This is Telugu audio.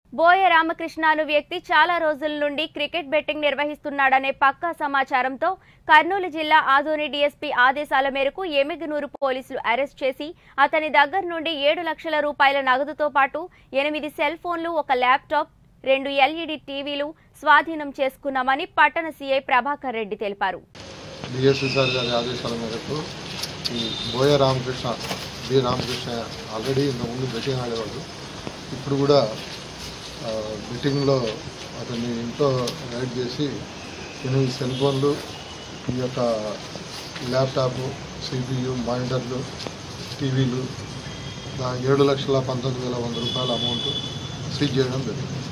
బోయ రామకృష్ణ అను వ్యక్తి చాలా రోజుల నుండి క్రికెట్ బెట్టింగ్ నిర్వహిస్తున్నాడనే పక్కా సమాచారంతో కర్నూలు జిల్లా ఆదోని డీఎస్పీ ఆదేశాల మేరకు ఎమిగనూరు పోలీసులు అరెస్ట్ చేసి అతని దగ్గర నుండి ఏడు లక్షల రూపాయల నగదుతో పాటు ఎనిమిది సెల్ ఫోన్లు ఒక ల్యాప్టాప్ రెండు ఎల్ఈడి టీవీలు స్వాధీనం చేసుకున్నామని పట్టణ సీఐ ప్రభాకర్ రెడ్డి తెలిపారు డిఎస్పీ సార్ గారి ఆదేశాల మేరకు ఈ బోయ రామకృష్ణ బి రామకృష్ణ ఆల్రెడీ ఇంతకుముందు బెట్టింగ్ ఆడేవాడు ఇప్పుడు కూడా ఆ, బెట్టింగ్లో అతన్ని ఇంట్లో రైడ్ చేసి ఎనిమిది సెల్ ఫోన్లు ఈ యొక్క ల్యాప్టాప్ సిపియు మానిటర్లు టీవీలు దా- ఏడు లక్షల పంతొమ్మిది వేల వంద రూపాయల అమౌంట్ సీజ్ చేయడం జరిగింది